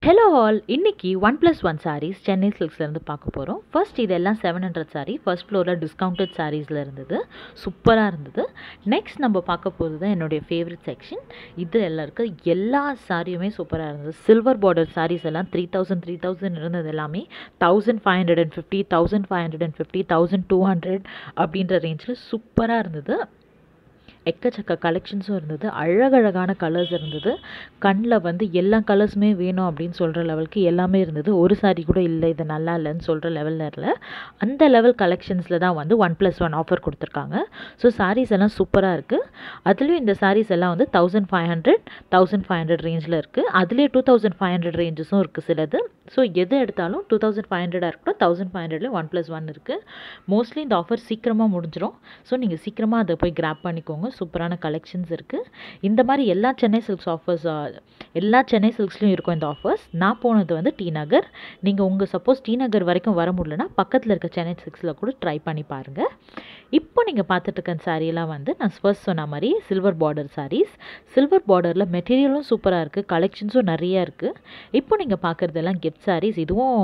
hello all இன்னைக்கு one plus one sarees Chennai சில்க்ஸ்லேருந்து பார்க்க போகிறோம் ஃபர்ஸ்ட் இதெல்லாம் செவன் ஹண்ட்ரட் சாரீ ஃபர்ஸ்ட் ஃப்ளோரில் டிஸ்கவுண்டட் சாரீஸில் இருந்தது சூப்பராக இருந்தது நெக்ஸ்ட் நம்ம பார்க்க போகிறது தான் என்னுடைய ஃபேவரட் செக்ஷன் இது எல்லாம் இருக்க எல்லா சாரியுமே சூப்பராக இருந்தது சில்வர் பார்டர் சாரீஸ் எல்லாம் த்ரீ தௌசண்ட் த்ரீ தௌசண்ட் இருந்தது எல்லாமே thousand five hundred and fifty thousand five hundred and fifty thousand two hundred அப்படின்ற ரேஞ்சில் சூப்பராக இருந்தது எக்கச்சக்க கலெக்ஷன்ஸும் இருந்தது அழகழகான கலர்ஸ் இருந்தது கண்ணில் வந்து எல்லா கலர்ஸுமே வேணும் அப்படின்னு சொல்கிற லெவலுக்கு எல்லாமே இருந்தது ஒரு சாரி கூட இல்லை இது நல்லா இல்லைன்னு சொல்கிற லெவலில் இல்லை அந்த லெவல் கலெக்ஷன்ஸில் தான் வந்து ஒன் ப்ளஸ் ஒன் ஆஃபர் கொடுத்துருக்காங்க ஸோ சாரீஸ் எல்லாம் சூப்பராக இருக்குது அதுலேயும் இந்த சாரீஸ் எல்லாம் வந்து thousand five hundred thousand five hundred ரேஞ்சில் இருக்குது அதுலேயே டூ தௌசண்ட் ஃபைவ் ஹண்ட்ரட் ரேஞ்சஸும் இருக்குது சிலது ஸோ எது எடுத்தாலும் டூ தௌசண்ட் ஃபைவ் ஹண்ட்ரடாக இருக்கட்டும் தௌசண்ட் ஃபைவ் ஹண்ட்ரட்ல ஒன் ப்ளஸ் ஒன் இருக்குது மோஸ்ட்லி இந்த ஆஃபர் சீக்கிரமாக முடிஞ்சிடும் ஸோ நீங்கள் சீக்கிரமாக அதை போய் கிராப் பண்ணிக்கோங்க சூப்பரான கலெக்ஷன்ஸ் இருக்குது இந்த மாதிரி எல்லா சென்னை சில்க்ஸ் ஆஃபர்ஸ் எல்லா சென்னை சில்க்ஸ்லையும் இருக்கும் இந்த ஆஃபர்ஸ் நான் போனது வந்து டி நகர் நீங்கள் உங்கள் சப்போஸ் டி நகர் வரைக்கும் வர முடியலன்னா பக்கத்தில் இருக்க சென்னை சில்க்ஸில் கூட ட்ரை பண்ணி பாருங்கள் இப்போ நீங்கள் பார்த்துட்டு இருக்க சாரியெல்லாம் வந்து நான் ஃபர்ஸ்ட் சொன்ன மாதிரி சில்வர் பார்டர் சாரீஸ் சில்வர் பார்டரில் மெட்டீரியலும் சூப்பராக இருக்குது கலெக்ஷன்ஸும் நிறைய இருக்குது இப்போ நீங்கள் பார்க்குறதெல்லாம் கிஃப்ட் சாரீஸ் இதுவும்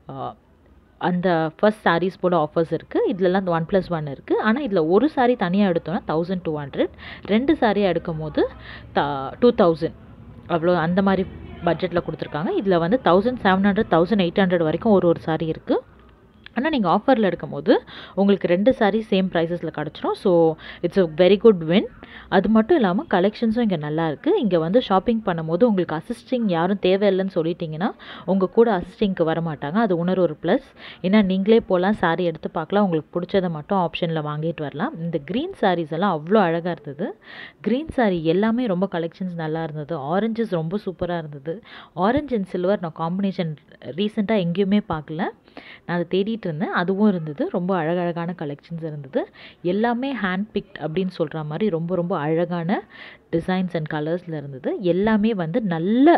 அந்த ஃபர்ஸ்ட் சாரீஸ் போல் ஆஃபர்ஸ் இருக்குது இதிலலாம் ஒன் ப்ளஸ் ஒன் இருக்குது ஆனால் இதில் ஒரு சாரீ தனியாக எடுத்தோன்னா தௌசண்ட் டூ ஹண்ட்ரட் ரெண்டு சாரியாக எடுக்கும் போது த டூ தௌசண்ட் அவ்வளோ அந்த மாதிரி பட்ஜெட்டில் கொடுத்துருக்காங்க இதில் வந்து thousand seven hundred thousand eight hundred வரைக்கும் ஒரு ஒரு சாரீ இருக்குது ஆனால் நீங்கள் ஆஃபரில் எடுக்கும் போது உங்களுக்கு ரெண்டு சாரீ சேம் ப்ரைஸஸில் கிடச்சிரும் so it's a very good win அது மட்டும் இல்லாமல் கலெக்ஷன்ஸும் இங்கே நல்லா இருக்குது இங்கே வந்து ஷாப்பிங் பண்ணும்போது உங்களுக்கு அசிஸ்டிங் யாரும் தேவையில்லைன்னு சொல்லிட்டீங்கன்னா உங்கள் கூட அசிஸ்டிங்க்கு வர மாட்டாங்க அது உணர் ஒரு ப்ளஸ் ஏன்னா நீங்களே போகலாம் சாரீ எடுத்து பார்க்கலாம் உங்களுக்கு பிடிச்சதை மட்டும் ஆப்ஷனில் வாங்கிட்டு வரலாம் இந்த க்ரீன் சாரீஸ் எல்லாம் அவ்வளோ அழகாக இருந்தது க்ரீன் சாரீ எல்லாமே ரொம்ப கலெக்ஷன்ஸ் நல்லா இருந்தது ஆரஞ்சஸ் ரொம்ப சூப்பராக இருந்தது ஆரஞ்ச் அண்ட் சில்வர் நான் காம்பினேஷன் ரீசெண்டாக எங்கேயுமே பார்க்கல நான் அதை தேடிட்டு இருந்தேன் அதுவும் இருந்தது ரொம்ப அழகழகான கலெக்ஷன்ஸ் இருந்தது எல்லாமே ஹேண்ட் பிக்ட் அப்படின்னு சொல்கிற மாதிரி ரொம்ப ரொம்ப அழகான டிசைன்ஸ் அண்ட் கலர்ஸில் இருந்தது எல்லாமே வந்து நல்ல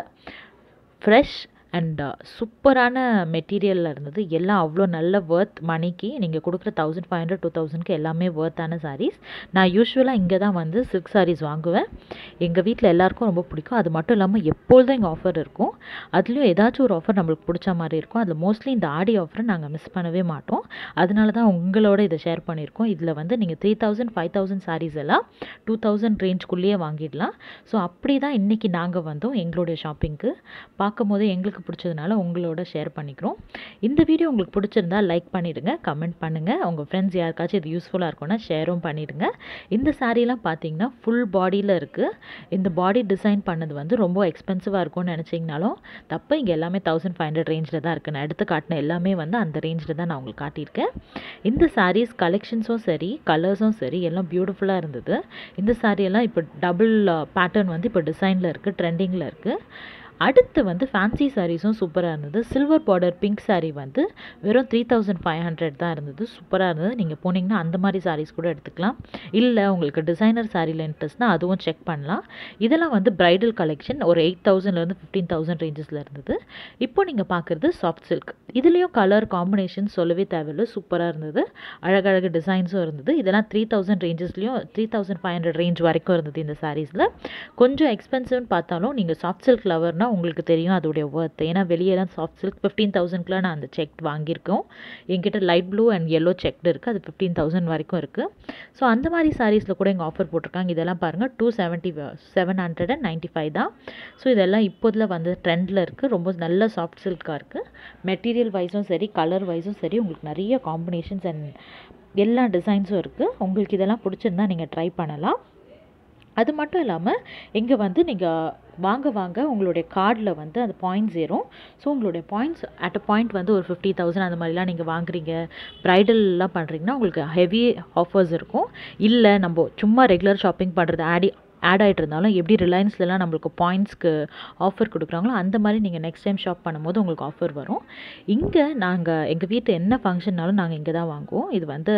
ஃப்ரெஷ் அண்ட் சூப்பரான மெட்டீரியலில் இருந்தது எல்லாம் அவ்வளோ நல்ல ஒர்த் மணிக்கு நீங்கள் கொடுக்குற தௌசண்ட் ஃபைவ் ஹண்ட்ரட் டூ தௌசண்ட்க்கு எல்லாமே ஒர்த்தான சாரீஸ் நான் யூஸ்வலாக இங்கே தான் வந்து சில்க் சாரீஸ் வாங்குவேன் எங்கள் வீட்டில் எல்லாருக்கும் ரொம்ப பிடிக்கும் அது மட்டும் இல்லாமல் எப்பொழுதும் இங்கே ஆஃபர் இருக்கும் அதுலேயும் ஏதாச்சும் ஒரு ஆஃபர் நம்மளுக்கு பிடிச்ச மாதிரி இருக்கும் அதில் மோஸ்ட்லி இந்த ஆடி ஆஃபரை நாங்கள் மிஸ் பண்ணவே மாட்டோம் அதனால தான் உங்களோட இதை ஷேர் பண்ணியிருக்கோம் இதில் வந்து நீங்கள் three thousand five thousand saris எல்லாம் டூ தௌசண்ட் ரேஞ்ச்குள்ளேயே வாங்கிடலாம் ஸோ அப்படி தான் இன்றைக்கி நாங்கள் வந்தோம் எங்களுடைய ஷாப்பிங்க்கு பார்க்கும் போது எங்களுக்கு உங்களுக்கு பிடிச்சதுனால உங்களோட ஷேர் பண்ணிக்கிறோம் இந்த வீடியோ உங்களுக்கு பிடிச்சிருந்தா லைக் பண்ணிவிடுங்க கமெண்ட் பண்ணுங்கள் உங்கள் ஃப்ரெண்ட்ஸ் யாருக்காச்சும் இது யூஸ்ஃபுல்லாக இருக்கும்னா ஷேரும் பண்ணிவிடுங்க இந்த சாரீலாம் பார்த்தீங்கன்னா ஃபுல் பாடியில் இருக்குது இந்த பாடி டிசைன் பண்ணது வந்து ரொம்ப எக்ஸ்பென்சிவாக இருக்கும்னு நினச்சிங்கனாலும் தப்பு இங்கே எல்லாமே தௌசண்ட் ஃபைவ் ஹண்ட்ரட் ரேஞ்சில் தான் இருக்குது நான் எடுத்து காட்டின எல்லாமே வந்து அந்த ரேஞ்சில் தான் நான் உங்களுக்கு காட்டியிருக்கேன் இந்த சாரீஸ் கலெக்ஷன்ஸும் சரி கலர்ஸும் சரி எல்லாம் பியூட்டிஃபுல்லாக இருந்தது இந்த சாரியெல்லாம் இப்போ டபுள் பேட்டர்ன் வந்து இப்போ டிசைனில் இருக்குது ட்ரெண்டிங்கில் இருக்குது அடுத்து வந்து ஃபேன்சி சாரீஸும் சூப்பராக இருந்தது சில்வர் பார்டர் பிங்க் சாரீ வந்து வெறும் த்ரீ தௌசண்ட் ஃபைவ் ஹண்ட்ரட் தான் இருந்தது சூப்பராக இருந்தது நீங்கள் போனீங்கன்னா அந்த மாதிரி சாரீஸ் கூட எடுத்துக்கலாம் இல்லை உங்களுக்கு டிசைனர் சாரியில் இன்ட்ரெஸ்ட்னால் அதுவும் செக் பண்ணலாம் இதெல்லாம் வந்து ப்ரைடல் கலெக்ஷன் ஒரு எயிட் தௌசண்ட்லேருந்து ஃபிஃப்டீன் தௌசண்ட் ரேஞ்சஸில் இருந்தது இப்போ நீங்கள் பார்க்குறது சாஃப்ட் சில்க் இதுலேயும் கலர் காம்பினேஷன் சொல்லவே தேவையில்லை சூப்பராக இருந்தது அழகழகு டிசைன்ஸும் இருந்தது இதெல்லாம் த்ரீ தௌசண்ட் ரேஞ்சஸ்லேயும் three thousand five hundred range வரைக்கும் இருந்தது இந்த சாரீஸில் கொஞ்சம் எக்ஸ்பென்சிவ்னு பார்த்தாலும் நீங்கள் சாஃப்ட் சில்க் லவர்னால் உங்களுக்கு தெரியும் அதோடைய ஒர்த் ஏன்னா வெளியெல்லாம் சாஃப்ட் சில்க் ஃபிஃப்டீன் தௌசண்ட்க்குலாம் நான் அந்த செக் வாங்கியிருக்கோம் என்கிட்ட light blue and yellow checked இருக்குது அது ஃபிஃப்டீன் தௌசண்ட் வரைக்கும் இருக்குது ஸோ அந்த மாதிரி சாரீஸில் கூட எங்கள் ஆஃபர் போட்டிருக்காங்க இதெல்லாம் பாருங்கள் two seventy seven hundred and ninety five தான் ஸோ இதெல்லாம் இப்போதில் வந்து ட்ரெண்டில் இருக்குது ரொம்ப நல்ல சாஃப்ட் சில்காக இருக்குது மெட்டீரியல் வைஸும் சரி கலர் வைஸும் சரி உங்களுக்கு நிறைய காம்பினேஷன்ஸ் அண்ட் எல்லா டிசைன்ஸும் இருக்குது உங்களுக்கு இதெல்லாம் பிடிச்சிருந்தா நீங்கள் ட்ரை பண்ணலாம் அது மட்டும் இல்லாமல் இங்கே வந்து நீங்கள் வாங்க வாங்க உங்களுடைய கார்டில் வந்து அது பாயிண்ட்ஸ் ஏறும் ஸோ உங்களுடைய பாயிண்ட்ஸ் அட் அ பாயிண்ட் வந்து ஒரு ஃபிஃப்டி தௌசண்ட் அந்த மாதிரிலாம் நீங்கள் வாங்குறீங்க ப்ரைடல்லாம் பண்ணுறீங்கன்னா உங்களுக்கு ஹெவி ஆஃபர்ஸ் இருக்கும் இல்லை நம்ம சும்மா ரெகுலர் ஷாப்பிங் பண்ணுறது ஆடி ஆட் ஆகிட்டு இருந்தாலும் எப்படி ரிலையன்ஸ்லலாம் நம்மளுக்கு பாயிண்ட்ஸ்க்கு ஆஃபர் கொடுக்குறாங்களோ அந்த மாதிரி நீங்கள் நெக்ஸ்ட் டைம் ஷாப் பண்ணும்போது உங்களுக்கு ஆஃபர் வரும் இங்கே நாங்கள் எங்கள் வீட்டு என்ன ஃபங்க்ஷன்னாலும் நாங்கள் இங்கே தான் வாங்குவோம் இது வந்து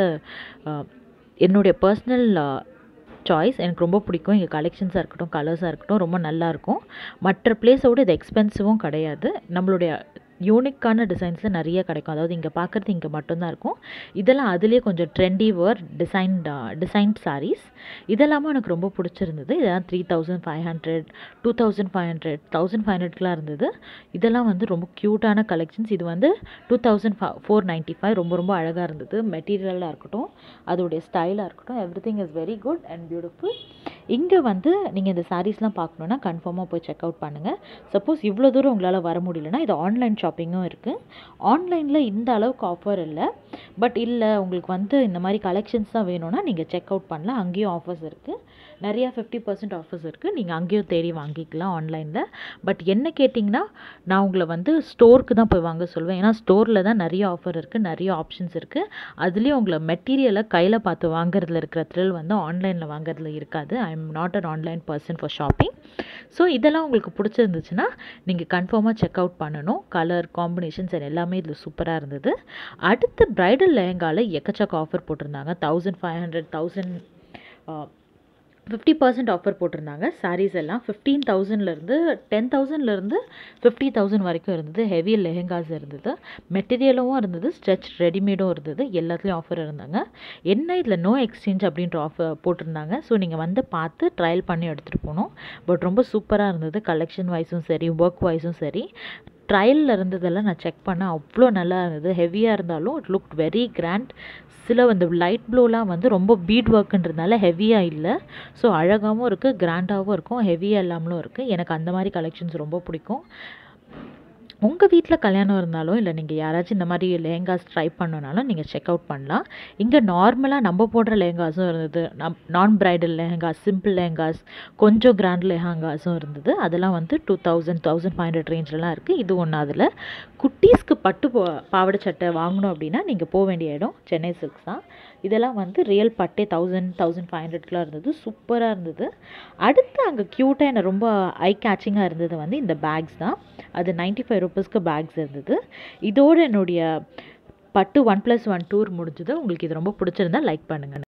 என்னுடைய பர்சனல் சாய்ஸ் எனக்கு ரொம்ப பிடிக்கும் இங்கே கலெக்ஷன்ஸாக இருக்கட்டும் கலர்ஸாக இருக்கட்டும் ரொம்ப நல்லாயிருக்கும் மற்ற பிளேஸை விட இது எக்ஸ்பென்சிவும் கிடையாது நம்மளுடைய யூனிக்கான டிசைன்ஸில் நிறைய கிடைக்கும் அதாவது இங்கே பார்க்குறது இங்கே மட்டும்தான் இருக்கும் இதெல்லாம் அதுலேயே கொஞ்சம் trendy wear design designed saris இதெல்லாமும் எனக்கு ரொம்ப பிடிச்சிருந்தது இதெல்லாம் three thousand five hundred two thousand five hundred thousand five ஹண்ட்ரட்லாம் இருந்தது இதெல்லாம் வந்து ரொம்ப க்யூட்டான கலெக்ஷன்ஸ் இது வந்து two thousand four ninety five ரொம்ப ரொம்ப அழகாக இருந்தது மெட்டீரியலாக இருக்கட்டும் அதோடைய ஸ்டைலாக இருக்கட்டும் everything is very good and beautiful இங்கே வந்து நீங்கள் இந்த சாரீஸ்லாம் பார்க்கணுன்னா கன்ஃபார்மாக போய் செக் அவுட் பண்ணுங்கள் சப்போஸ் இவ்வளோ தூரம் உங்களால் வர முடியலன்னா இது ஆன்லைன் ஷாப்பிங்கும் இருக்குது ஆன்லைனில் இந்த அளவுக்கு ஆஃபர் இல்லை பட் இல்லை உங்களுக்கு வந்து இந்த மாதிரி கலெக்ஷன்ஸ் தான் வேணும்னா நீங்கள் செக் அவுட் பண்ணலாம் அங்கேயும் ஆஃபர்ஸ் இருக்குது நிறையா ஃபிஃப்டி பர்சன்ட் ஆஃபர்ஸ் இருக்குது நீங்கள் அங்கேயும் தேடி வாங்கிக்கலாம் ஆன்லைனில் பட் என்ன கேட்டிங்கன்னா நான் உங்களை வந்து ஸ்டோருக்கு தான் போய் வாங்க சொல்லுவேன் ஏன்னா ஸ்டோரில் தான் நிறைய ஆஃபர் இருக்குது நிறைய ஆப்ஷன்ஸ் இருக்குது அதுலேயும் உங்களை மெட்டீரியலை கையில் பார்த்து வாங்குறதுல இருக்கிற த்ரில் வந்து ஆன்லைனில் வாங்குறதுல இருக்காது I am not an online person for shopping so இதெல்லாம் உங்களுக்கு பிடிச்சிருந்துச்சுன்னா நீங்கள் கன்ஃபார்மாக செக் அவுட் பண்ணணும் கலர் காம்பினேஷன்ஸ் and எல்லாமே இதில் சூப்பராக இருந்தது அடுத்து ப்ரைடல் லெஹங்காவில் எக்கச்சக்க ஆஃபர் போட்டிருந்தாங்க thousand five hundred thousand fifty percent offer போட்டிருந்தாங்க சாரீஸ் எல்லாம் ஃபிஃப்டீன் தௌசண்ட்லேருந்து டென் தௌசண்ட்லேருந்து ஃபிஃப்டி தௌசண்ட் வரைக்கும் இருந்தது ஹெவி லெஹெங்காஸ் இருந்தது மெட்டீரியலும் இருந்தது ஸ்ட்ரெச் ரெடிமேடும் இருந்தது எல்லாத்துலேயும் ஆஃபர் இருந்தாங்க என்ன இதில் நோ எக்ஸ்சேஞ்ச் அப்படின்ற ஆஃபர் போட்டிருந்தாங்க ஸோ நீங்கள் வந்து பார்த்து ட்ரையல் பண்ணி எடுத்துகிட்டு போகணும் பட் ரொம்ப சூப்பராக இருந்தது கலெக்ஷன் வைஸும் சரி ஒர்க் வைஸும் சரி ட்ரையலில் இருந்ததெல்லாம் நான் செக் பண்ணேன் அவ்வளோ நல்லா இருந்தது ஹெவியாக இருந்தாலும் இட் லுக் வெரி கிராண்ட் சில வந்து லைட் ப்ளூலாம் வந்து ரொம்ப பீட் ஒர்க்குன்றதுனால ஹெவியாக இல்லை ஸோ அழகாகவும் இருக்குது கிராண்டாகவும் இருக்கும் ஹெவியாக இல்லாமலும் இருக்குது எனக்கு அந்த மாதிரி கலெக்ஷன்ஸ் ரொம்ப பிடிக்கும் உங்கள் வீட்டில் கல்யாணம் இருந்தாலும் இல்லை நீங்கள் யாராச்சும் இந்த மாதிரி லெஹங்காஸ் ட்ரை பண்ணனாலும் நீங்கள் செக் அவுட் பண்ணலாம் இங்கே நார்மலாக நம்ம போடுற லெஹங்காஸும் இருந்தது நம் நான் பிரைடல் லெஹங்காஸ் சிம்பிள் லெஹங்காஸ் கொஞ்சம் கிராண்ட் லெஹங்காஸும் இருந்தது அதெல்லாம் வந்து two thousand thousand five hundred ரேஞ்சிலலாம் இருக்குது இது ஒன்று அதில் குட்டீஸ்க்கு பட்டு போ பாவாடை சட்டை வாங்கணும் அப்படின்னா நீங்கள் போக வேண்டிய இடம் சென்னை சில்க்ஸ் தான் இதெல்லாம் வந்து ரியல் பட்டே தௌசண்ட் தௌசண்ட் ஃபைவ் ஹண்ட்ரட்க்குலாம் இருந்தது சூப்பராக இருந்தது அடுத்து அங்கே க்யூட்டாக எனக்கு ரொம்ப ஐ கேச்சிங்காக இருந்தது வந்து இந்த பேக்ஸ் தான் அது நைன்ட்டி ஃபைவ் ருபீஸ்க்கு பேக்ஸ் இருந்தது இதோடு என்னுடைய பட்டு ஒன் ப்ளஸ் ஒன் டூர் முடிஞ்சது உங்களுக்கு இது ரொம்ப பிடிச்சிருந்தா லைக் பண்ணுங்கள்